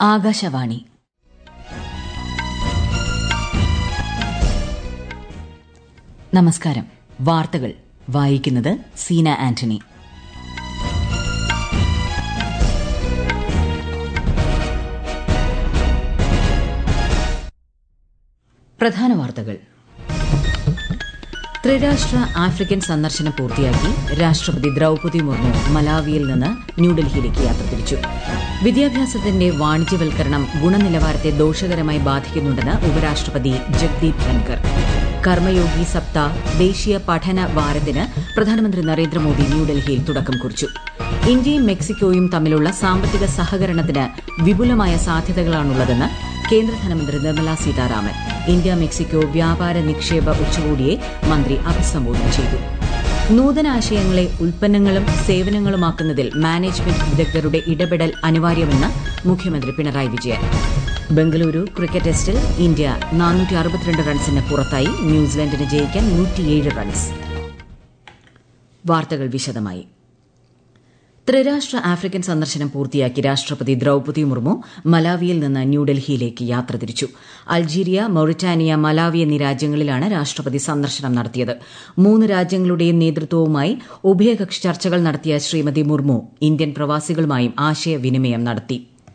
ആകാശവാണി നമസ്കാരം വാർത്തകൾ വായിക്കുന്നത് സീന ആന്റണി പ്രധാന വാർത്തകൾ ത്രിരാഷ്ട്ര ആഫ്രിക്കൻ സന്ദർശനം പൂർത്തിയാക്കി രാഷ്ട്രപതി ദ്രൌപതി മുർമു മലാവിയിൽ നിന്ന് ന്യൂഡൽഹിയിലേക്ക് യാത്ര തിരിച്ചു വിദ്യാഭ്യാസത്തിന്റെ വാണിജ്യവൽക്കരണം ഗുണനിലവാരത്തെ ദോഷകരമായി ബാധിക്കുന്നുണ്ടെന്ന് ഉപരാഷ്ട്രപതി ജഗ്ദീപ് ധൻകർ കർമ്മയോഗി സപ്താഹ് ദേശീയ പഠന വാരത്തിന് പ്രധാനമന്ത്രി നരേന്ദ്രമോദി ന്യൂഡൽഹിയിൽ തുടക്കം കുറിച്ചു ഇന്ത്യയും മെക്സിക്കോയും തമ്മിലുള്ള സാമ്പത്തിക സഹകരണത്തിന് വിപുലമായ സാധ്യതകളാണുള്ളതെന്ന് കേന്ദ്ര ധനമന്ത്രി നിർമ്മല സീതാരാമൻ ഇന്ത്യ മെക്സിക്കോ വ്യാപാര നിക്ഷേപ ഉച്ചകോടിയെ മന്ത്രി അഭിസംബോധന ചെയ്തു നൂതനാശയങ്ങളെ ഉൽപ്പന്നങ്ങളും സേവനങ്ങളുമാക്കുന്നതിൽ മാനേജ്മെന്റ് വിദഗ്ധരുടെ ഇടപെടൽ അനിവാര്യമെന്ന് മുഖ്യമന്ത്രി പിണറായി വിജയൻ ബംഗളൂരു ക്രിക്കറ്റ് ടെസ്റ്റിൽ ഇന്ത്യ നാനൂറ്റി അറുപത്തിരണ്ട് റൺസിന് പുറത്തായി ന്യൂസിലൻഡിന് ജയിക്കാൻ നൂറ്റിയേഴ് റൺസ് വാർത്തകൾ വിശദമായി ത്രിരാഷ്ട്ര ആഫ്രിക്കൻ സന്ദർശനം പൂർത്തിയാക്കി രാഷ്ട്രപതി ദ്രൌപതി മുർമു മലാവിയിൽ നിന്ന് ന്യൂഡൽഹിയിലേക്ക് യാത്ര തിരിച്ചു അൾജീരിയ മൌറിറ്റാനിയ മലാവി എന്നീ രാജ്യങ്ങളിലാണ് രാഷ്ട്രപതി സന്ദർശനം നടത്തിയത് മൂന്ന് രാജ്യങ്ങളുടെയും നേതൃത്വവുമായി ഉഭയകക്ഷി ചർച്ചകൾ നടത്തിയ ശ്രീമതി മുർമു ഇന്ത്യൻ പ്രവാസികളുമായും ആശയവിനിമയം നടത്തി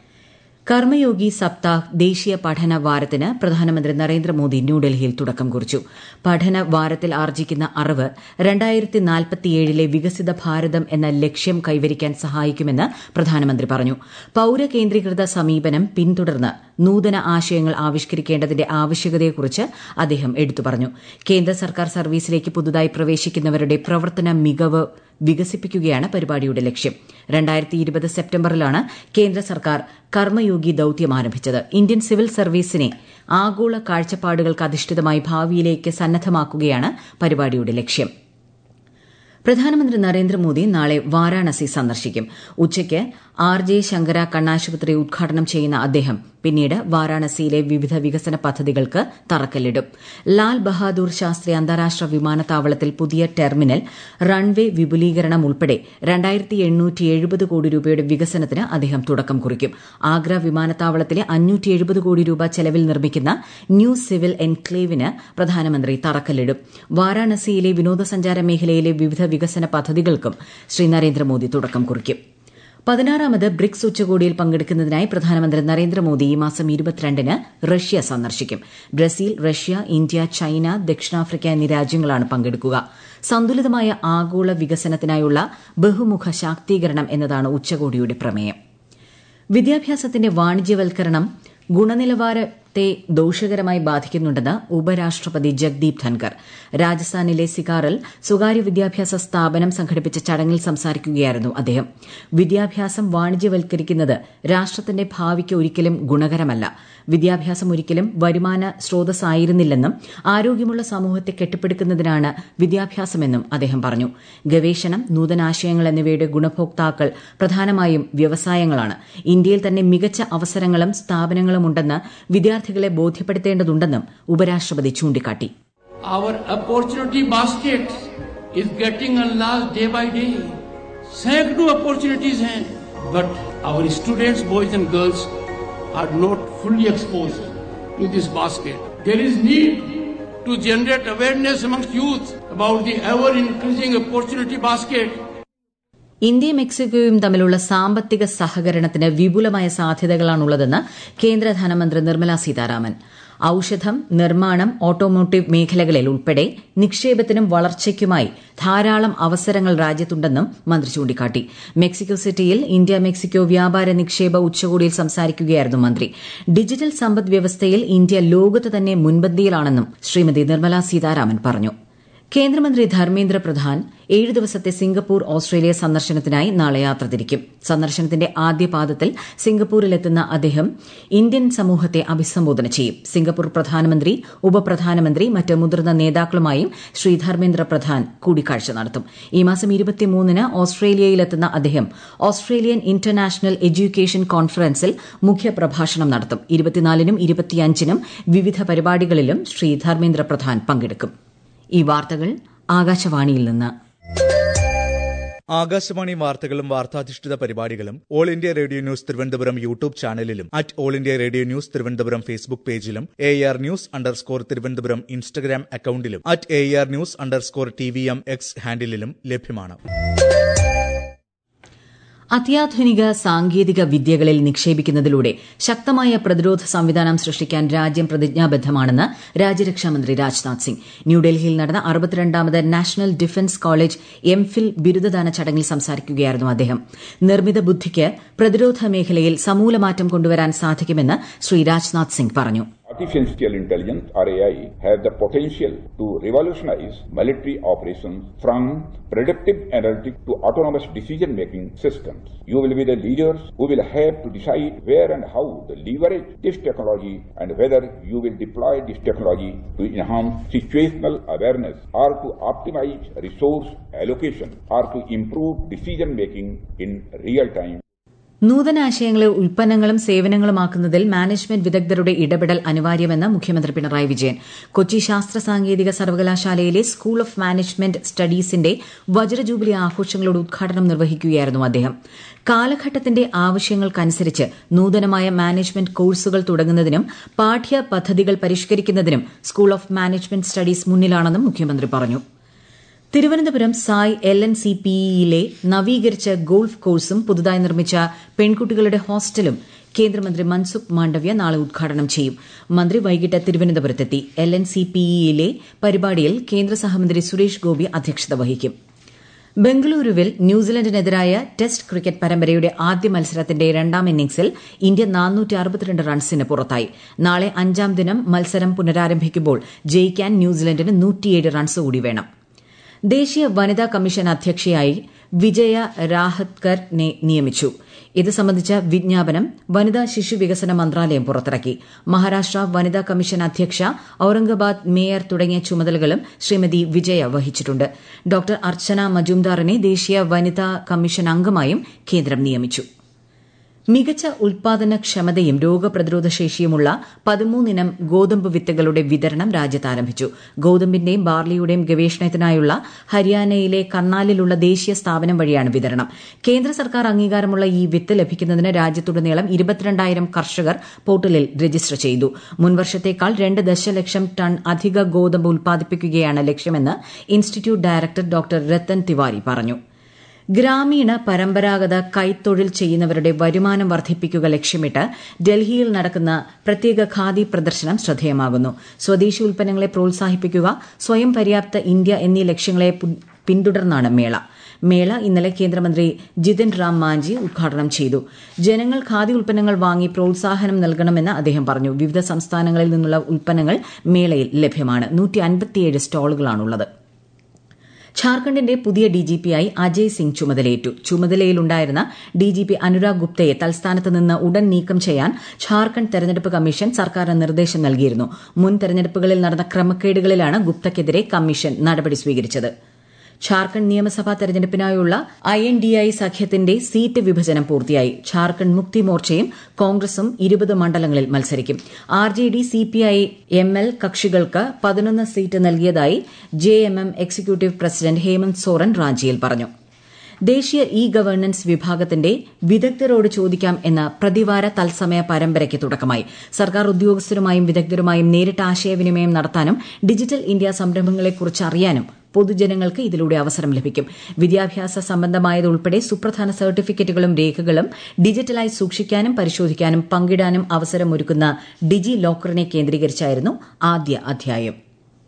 കർമ്മയോഗി സപ്താഹ് ദേശീയ പഠന വാരത്തിന് പ്രധാനമന്ത്രി നരേന്ദ്രമോദി ന്യൂഡൽഹിയിൽ തുടക്കം കുറിച്ചു പഠന വാരത്തിൽ ആർജിക്കുന്ന അറിവ് രണ്ടായിരത്തി നാൽപ്പത്തിയേഴിലെ വികസിത ഭാരതം എന്ന ലക്ഷ്യം കൈവരിക്കാൻ സഹായിക്കുമെന്ന് പ്രധാനമന്ത്രി പറഞ്ഞു പൌരകേന്ദ്രീകൃത സമീപനം പിന്തുടർന്ന് നൂതന ആശയങ്ങൾ ആവിഷ്കരിക്കേണ്ടതിന്റെ ആവശ്യകതയെക്കുറിച്ച് അദ്ദേഹം എടുത്തു പറഞ്ഞു കേന്ദ്ര സർക്കാർ സർവീസിലേക്ക് പുതുതായി പ്രവേശിക്കുന്നവരുടെ പ്രവർത്തന മികവ് വികസിപ്പിക്കുകയാണ് പരിപാടിയുടെ ലക്ഷ്യം രണ്ടായിരത്തി ഇരുപത് സെപ്റ്റംബറിലാണ് കേന്ദ്ര സർക്കാർ കർമ്മയോഗി ദൌത്യം ആരംഭിച്ചത് ഇന്ത്യൻ സിവിൽ സർവീസിനെ ആഗോള കാഴ്ചപ്പാടുകൾക്ക് അധിഷ്ഠിതമായി ഭാവിയിലേക്ക് സന്നദ്ധമാക്കുകയാണ് പരിപാടിയുടെ ലക്ഷ്യം പ്രധാനമന്ത്രി നരേന്ദ്രമോദി നാളെ വാരാണസി സന്ദർശിക്കും ഉച്ചയ്ക്ക് ആർ ജെ ശങ്കര കണ്ണാശുപത്രി ഉദ്ഘാടനം ചെയ്യുന്ന അദ്ദേഹം പിന്നീട് വാരാണസിയിലെ വിവിധ വികസന പദ്ധതികൾക്ക് തറക്കല്ലിടും ലാൽ ബഹാദൂർ ശാസ്ത്രി അന്താരാഷ്ട്ര വിമാനത്താവളത്തിൽ പുതിയ ടെർമിനൽ റൺവേ വിപുലീകരണം ഉൾപ്പെടെ രണ്ടായിരത്തി എണ്ണൂറ്റി എഴുപത് കോടി രൂപയുടെ വികസനത്തിന് അദ്ദേഹം തുടക്കം കുറിക്കും ആഗ്ര വിമാനത്താവളത്തിലെ അഞ്ഞൂറ്റി എഴുപത് കോടി രൂപ ചെലവിൽ നിർമ്മിക്കുന്ന ന്യൂ സിവിൽ എൻക്ലേവിന് പ്രധാനമന്ത്രി തറക്കല്ലിടും വാരാണസിയിലെ വിനോദസഞ്ചാര മേഖലയിലെ വിവിധ വികസന പദ്ധതികൾക്കും ശ്രീ നരേന്ദ്രമോദി തുടക്കം കുറിക്കും പതിനാറാമത് ബ്രിക്സ് ഉച്ചകോടിയിൽ പങ്കെടുക്കുന്നതിനായി പ്രധാനമന്ത്രി നരേന്ദ്രമോദി ഈ മാസം ഇരുപത്തിരണ്ടിന് റഷ്യ സന്ദർശിക്കും ബ്രസീൽ റഷ്യ ഇന്ത്യ ചൈന ദക്ഷിണാഫ്രിക്ക എന്നീ രാജ്യങ്ങളാണ് പങ്കെടുക്കുക സന്തുലിതമായ ആഗോള വികസനത്തിനായുള്ള ബഹുമുഖ ശാക്തീകരണം എന്നതാണ് ഉച്ചകോടിയുടെ പ്രമേയം വിദ്യാഭ്യാസത്തിന്റെ വാണിജ്യവൽക്കരണം ഗുണനിലവാരത്തെ ദോഷകരമായി ബാധിക്കുന്നുണ്ടെന്ന് ഉപരാഷ്ട്രപതി ജഗ്ദീപ് ധൻകർ രാജസ്ഥാനിലെ സിക്കാറിൽ സ്വകാര്യ വിദ്യാഭ്യാസ സ്ഥാപനം സംഘടിപ്പിച്ച ചടങ്ങിൽ സംസാരിക്കുകയായിരുന്നു അദ്ദേഹം വിദ്യാഭ്യാസം വാണിജ്യവൽക്കരിക്കുന്നത് രാഷ്ട്രത്തിന്റെ ഭാവിക്ക് ഒരിക്കലും ഗുണകരമല്ല വിദ്യാഭ്യാസം ഒരിക്കലും വരുമാന സ്രോതസ്സായിരുന്നില്ലെന്നും ആരോഗ്യമുള്ള സമൂഹത്തെ കെട്ടിപ്പടുക്കുന്നതിനാണ് വിദ്യാഭ്യാസമെന്നും അദ്ദേഹം പറഞ്ഞു ഗവേഷണം നൂതനാശയങ്ങൾ എന്നിവയുടെ ഗുണഭോക്താക്കൾ പ്രധാനമായും വ്യവസായങ്ങളാണ് ഇന്ത്യയിൽ തന്നെ മികച്ച അവസരങ്ങളും സ്ഥാപനങ്ങളും ഉണ്ടെന്ന് വിദ്യാർത്ഥികളെ ബോധ്യപ്പെടുത്തേണ്ടതുണ്ടെന്നും ഉപരാഷ്ട്രപതി ചൂണ്ടിക്കാട്ടി Our opportunity basket is getting enlarged day by day. सैकड़ों opportunities हैं, but our students, boys and girls, are not fully exposed to this basket. There is need to generate awareness amongst youth about the ever increasing opportunity basket ഇന്ത്യയും മെക്സിക്കോയും തമ്മിലുള്ള സാമ്പത്തിക സഹകരണത്തിന് വിപുലമായ സാധ്യതകളാണുള്ളതെന്ന് കേന്ദ്ര ധനമന്ത്രി നിർമ്മല സീതാരാമൻ ഔഷധം നിർമ്മാണം ഓട്ടോമോട്ടീവ് മേഖലകളിൽ ഉൾപ്പെടെ നിക്ഷേപത്തിനും വളർച്ചയ്ക്കുമായി ധാരാളം അവസരങ്ങൾ രാജ്യത്തുണ്ടെന്നും മന്ത്രി ചൂണ്ടിക്കാട്ടി മെക്സിക്കോ സിറ്റിയിൽ ഇന്ത്യ മെക്സിക്കോ വ്യാപാര നിക്ഷേപ ഉച്ചകോടിയിൽ സംസാരിക്കുകയായിരുന്നു മന്ത്രി ഡിജിറ്റൽ സമ്പദ് വ്യവസ്ഥയിൽ ഇന്ത്യ ലോകത്ത് തന്നെ മുൻപന്തിയിലാണെന്നും ശ്രീമതി നിർമ്മല സീതാരാമൻ പറഞ്ഞു കേന്ദ്രമന്ത്രി ധർമ്മേന്ദ്ര പ്രധാൻ ഏഴ് ദിവസത്തെ സിംഗപ്പൂർ ഓസ്ട്രേലിയ സന്ദർശനത്തിനായി നാളെ യാത്ര തിരിക്കും സന്ദർശനത്തിന്റെ ആദ്യപാദത്തിൽ സിംഗപ്പൂരിലെത്തുന്ന അദ്ദേഹം ഇന്ത്യൻ സമൂഹത്തെ അഭിസംബോധന ചെയ്യും സിംഗപ്പൂർ പ്രധാനമന്ത്രി ഉപപ്രധാനമന്ത്രി മറ്റ് മുതിർന്ന നേതാക്കളുമായും ശ്രീ ധർമ്മേന്ദ്ര പ്രധാൻ കൂടിക്കാഴ്ച നടത്തും ഈ മാസം ഇരുപത്തിമൂന്നിന് ഓസ്ട്രേലിയയിലെത്തുന്ന അദ്ദേഹം ഓസ്ട്രേലിയൻ ഇന്റർനാഷണൽ എഡ്യൂക്കേഷൻ കോൺഫറൻസിൽ മുഖ്യപ്രഭാഷണം നടത്തും ഇരുപത്തിനാലിനും ഇരുപത്തിയഞ്ചിനും വിവിധ പരിപാടികളിലും ശ്രീ ധർമ്മേന്ദ്ര പ്രധാൻ പങ്കെടുക്കും ഈ വാർത്തകൾ ആകാശവാണിയിൽ നിന്ന് ആകാശവാണി വാർത്തകളും വാർത്താധിഷ്ഠിത പരിപാടികളും all India radio news Thiruvananthapuram YouTube ചാനലിലും at all India radio news Thiruvananthapuram Facebook പേജിലും A R news underscore Thiruvananthapuram Instagram അക്കൌണ്ടിലും at A R news underscore T V M X ഹാൻഡിലും ലഭ്യമാണ് അത്യാധുനിക സാങ്കേതിക വിദ്യകളിൽ നിക്ഷേപിക്കുന്നതിലൂടെ ശക്തമായ പ്രതിരോധ സംവിധാനം സൃഷ്ടിക്കാൻ രാജ്യം പ്രതിജ്ഞാബദ്ധമാണെന്ന് രാജ്യരക്ഷാമന്ത്രി രാജ്നാഥ് സിംഗ് ന്യൂഡൽഹിയിൽ നടന്ന അറുപത്തിരണ്ടാമത് നാഷണൽ ഡിഫൻസ് കോളേജ് എംഫിൽ ബിരുദദാന ചടങ്ങിൽ സംസാരിക്കുകയായിരുന്നു അദ്ദേഹം നിർമ്മിത ബുദ്ധിക്ക് പ്രതിരോധ മേഖലയിൽ സമൂലമാറ്റം കൊണ്ടുവരാൻ സാധിക്കുമെന്ന് ശ്രീ രാജ്നാഥ് സിംഗ് പറഞ്ഞു Artificial intelligence or AI have the potential to revolutionize military operations from predictive analytics to autonomous decision-making systems. You will be the leaders who will have to decide where and how to leverage this technology and whether you will deploy this technology to enhance situational awareness or to optimize resource allocation or to improve decision-making in real time. നൂതനാശയങ്ങളെ ഉൽപ്പന്നങ്ങളും സേവനങ്ങളുമാക്കുന്നതിൽ management വിദഗ്ധരുടെ ഇടപെടൽ അനിവാര്യമെന്ന് മുഖ്യമന്ത്രി പിണറായി വിജയൻ കൊച്ചി ശാസ്ത്ര സാങ്കേതിക സർവകലാശാലയിലെ School of Management സ്റ്റഡീസിന്റെ വജ്രജൂബിലി ആഘോഷങ്ങളുടെ ഉദ്ഘാടനം നിർവഹിക്കുകയായിരുന്നു അദ്ദേഹം കാലഘട്ടത്തിന്റെ ആവശ്യങ്ങൾക്കനുസരിച്ച് നൂതനമായ മാനേജ്മെന്റ് കോഴ്സുകൾ തുടങ്ങുന്നതിനും പാഠ്യ പദ്ധതികൾ പരിഷ്കരിക്കുന്നതിനും സ്കൂൾ ഓഫ് മാനേജ്മെന്റ് സ്റ്റഡീസ് മുന്നിലാണെന്നും മുഖ്യമന്ത്രി പറഞ്ഞു Thiruvananthapuram SAI L N C പിഇയിലെ നവീകരിച്ച ഗോൾഫ് കോഴ്സും പുതുതായി നിർമ്മിച്ച പെൺകുട്ടികളുടെ ഹോസ്റ്റലും കേന്ദ്രമന്ത്രി മൻസുഖ് മാണ്ഡവ്യ നാളെ ഉദ്ഘാടനം ചെയ്യും മന്ത്രി വൈകിട്ട് തിരുവനന്തപുരത്തെത്തി എൽ എൻ സി പിഇയിലെ പരിപാടിയിൽ കേന്ദ്ര സഹമന്ത്രി സുരേഷ് ഗോപി അധ്യക്ഷത വഹിക്കും ബംഗളൂരുവിൽ ന്യൂസിലൻഡിനെതിരായ ടെസ്റ്റ് ക്രിക്കറ്റ് പരമ്പരയുടെ ആദ്യ മത്സരത്തിന്റെ രണ്ടാം ഇന്നിംഗ്സിൽ ഇന്ത്യ റൺസിന് പുറത്തായി നാളെ അഞ്ചാം ദിനം മത്സരം പുനരാരംഭിക്കുമ്പോൾ ജയിക്കാൻ ന്യൂസിലൻഡിന് നൂറ്റിയേഴ് റൺസ് കൂടി വേണം ദേശീയ വനിതാ കമ്മീഷൻ അധ്യക്ഷയായി വിജയ രാഹത്കറിനെ നിയമിച്ചു ഇത് സംബന്ധിച്ച വിജ്ഞാപനം വനിതാ ശിശു വികസന മന്ത്രാലയം പുറത്തിറക്കി മഹാരാഷ്ട്ര വനിതാ കമ്മീഷൻ അധ്യക്ഷ ഔറംഗാബാദ് മേയർ തുടങ്ങിയ ചുമതലകളും ശ്രീമതി വിജയ വഹിച്ചിട്ടുണ്ട് ഡോക്ടർ അർച്ചന മജുംദാറിനെ ദേശീയ വനിതാ കമ്മീഷൻ അംഗമായും കേന്ദ്രം നിയമിച്ചു മികച്ച ഉൽപാദനക്ഷമതയും രോഗപ്രതിരോധ ശേഷിയുമുള്ള പതിമൂന്നിനം ഗോതമ്പ് വിത്തുകളുടെ വിതരണം രാജ്യത്ത് ആരംഭിച്ചു ഗോതമ്പിന്റെയും ബാർലിയുടെയും ഗവേഷണത്തിനായുള്ള ഹരിയാനയിലെ കർണാലിലുള്ള ദേശീയ സ്ഥാപനം വഴിയാണ് വിതരണം കേന്ദ്ര സർക്കാർ അംഗീകാരമുള്ള ഈ വിത്ത് ലഭിക്കുന്നതിന് രാജ്യത്തുടനീളം ഇരുപത്തിരണ്ടായിരം കർഷകർ പോർട്ടലിൽ രജിസ്റ്റർ ചെയ്തു മുൻവർഷത്തേക്കാൾ രണ്ട് ദശലക്ഷം ടൺ അധിക ഗോതമ്പ് ഉൽപ്പാദിപ്പിക്കുകയാണ് ലക്ഷ്യമെന്ന് institute director doctor Rattan Tiwari പറഞ്ഞു ഗ്രാമീണ പരമ്പരാഗത കൈത്തൊഴിൽ ചെയ്യുന്നവരുടെ വരുമാനം വർദ്ധിപ്പിക്കുക ലക്ഷ്യമിട്ട് ഡൽഹിയിൽ നടക്കുന്ന പ്രത്യേക ഖാദി പ്രദർശനം ശ്രദ്ധേയമാകുന്നു സ്വദേശി ഉൽപ്പന്നങ്ങളെ പ്രോത്സാഹിപ്പിക്കുക സ്വയം പര്യാപ്ത ഇന്ത്യ എന്നീ ലക്ഷ്യങ്ങളെ പിന്തുടർന്നാണ് മേള മേള ഇന്നലെ കേന്ദ്രമന്ത്രി ജിതിൻ റാം മാഞ്ചി ഉദ്ഘാടനം ചെയ്തു ജനങ്ങൾ ഖാദി ഉൽപ്പന്നങ്ങൾ വാങ്ങി പ്രോത്സാഹനം നൽകണമെന്ന് അദ്ദേഹം പറഞ്ഞു വിവിധ സംസ്ഥാനങ്ങളിൽ നിന്നുള്ള ഉൽപ്പന്നങ്ങൾ മേളയിൽ ലഭ്യമാണ് സ്റ്റാളുകളാണുള്ളത് ഝാർഖണ്ഡിന്റെ പുതിയ ഡിജിപിയായി അജയ് സിംഗ് ചുമതലയേറ്റു ചുമതലയിലുണ്ടായിരുന്ന ഡിജിപി അനുരാഗ് ഗുപ്തയെ തൽസ്ഥാനത്ത് നിന്ന് ഉടൻ നീക്കം ചെയ്യാൻ ഝാർഖണ്ഡ് തെരഞ്ഞെടുപ്പ് കമ്മീഷൻ സർക്കാരിന് നിർദ്ദേശം നൽകിയിരുന്നു മുൻ തെരഞ്ഞെടുപ്പുകളിൽ നടന്ന ക്രമക്കേടുകളിലാണ് ഗുപ്തയ്ക്കെതിരെ കമ്മീഷൻ നടപടി സ്വീകരിച്ചത് ഝാർഖണ്ഡ് നിയമസഭാ തെരഞ്ഞെടുപ്പിനായുള്ള ഐ എൻ ഡി ഐ സഖ്യത്തിന്റെ സീറ്റ് വിഭജനം പൂർത്തിയായി ഝാർഖണ്ഡ് മുക്തി മോർച്ചയും കോൺഗ്രസും ഇരുപത് മണ്ഡലങ്ങളിൽ മത്സരിക്കും R J D C P I M L കക്ഷികൾക്ക് പതിനൊന്ന് സീറ്റ് നൽകിയതായി J M M executive president Hemant Soren റാഞ്ചിയിൽ പറഞ്ഞു ദേശീയ ഇ ഗവേണൻസ് വിഭാഗത്തിന്റെ വിദഗ്ധരോട് ചോദിക്കാം എന്ന പ്രതിവാര തത്സമയ പരമ്പരയ്ക്ക് തുടക്കമായി സർക്കാർ ഉദ്യോഗസ്ഥരുമായും വിദഗ്ധരുമായും നേരിട്ട് ആശയവിനിമയം നടത്താനും ഡിജിറ്റൽ ഇന്ത്യ സംരംഭങ്ങളെക്കുറിച്ച് അറിയാനും പൊതുജനങ്ങൾക്ക് ഇതിലൂടെ അവസരം ലഭിക്കും വിദ്യാഭ്യാസ സംബന്ധമായതുൾപ്പെടെ സുപ്രധാന സർട്ടിഫിക്കറ്റുകളും രേഖകളും ഡിജിറ്റലായി സൂക്ഷിക്കാനും പരിശോധിക്കാനും പങ്കിടാനും അവസരമൊരുക്കുന്ന ഡിജി ലോക്കറിനെ കേന്ദ്രീകരിച്ചായിരുന്നു ആദ്യ അധ്യായം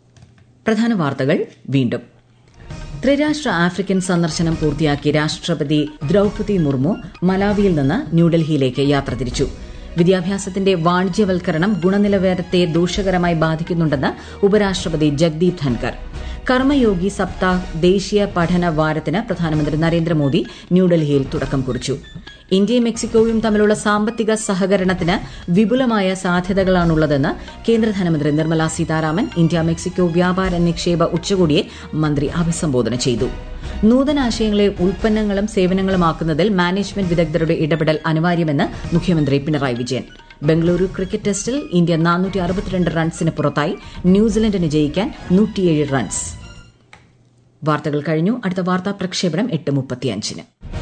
പ്രധാന വാർത്തകൾ വീണ്ടും ത്രിരാഷ്ട്ര ആഫ്രിക്കൻ സന്ദർശനം പൂർത്തിയാക്കി രാഷ്ട്രപതി ദ്രൌപതി മുർമു മലാവിയിൽ നിന്ന് ന്യൂഡൽഹിയിലേക്ക് യാത്ര തിരിച്ചു വിദ്യാഭ്യാസത്തിന്റെ വാണിജ്യവൽക്കരണം ഗുണനിലവാരത്തെ ദോഷകരമായി ബാധിക്കുന്നുണ്ടെന്ന് ഉപരാഷ്ട്രപതി ജഗ്ദീപ് ധൻകർ കർമ്മയോഗി സപ്താഹ് ദേശീയ പഠന വാരത്തിന് പ്രധാനമന്ത്രി നരേന്ദ്രമോദി ന്യൂഡൽഹിയിൽ തുടക്കം കുറിച്ചു ഇന്ത്യയും മെക്സിക്കോയും തമ്മിലുള്ള സാമ്പത്തിക സഹകരണത്തിന് വിപുലമായ സാധ്യതകളാണുള്ളതെന്ന് കേന്ദ്ര ധനമന്ത്രി നിർമ്മല സീതാരാമൻ ഇന്ത്യ മെക്സിക്കോ വ്യാപാര നിക്ഷേപ ഉച്ചകോടിയെ മന്ത്രി അഭിസംബോധന ചെയ്തു നൂതനാശയങ്ങളെ ഉൽപ്പന്നങ്ങളും സേവനങ്ങളുമാക്കുന്നതിൽ മാനേജ്മെന്റ് വിദഗ്ധരുടെ ഇടപെടൽ അനിവാര്യമെന്ന് മുഖ്യമന്ത്രി പിണറായി വിജയൻ ബംഗളൂരു ക്രിക്കറ്റ് ടെസ്റ്റിൽ ഇന്ത്യ നാനൂറ്റി റൺസിന് പുറത്തായി ന്യൂസിലൻഡിന് ജയിക്കാൻ നൂറ്റിയേഴ് റൺസ് വാർത്തകൾ കഴിഞ്ഞു അടുത്ത വാർത്താ പ്രക്ഷേപണം എട്ട് മുപ്പത്തിയഞ്ചിന്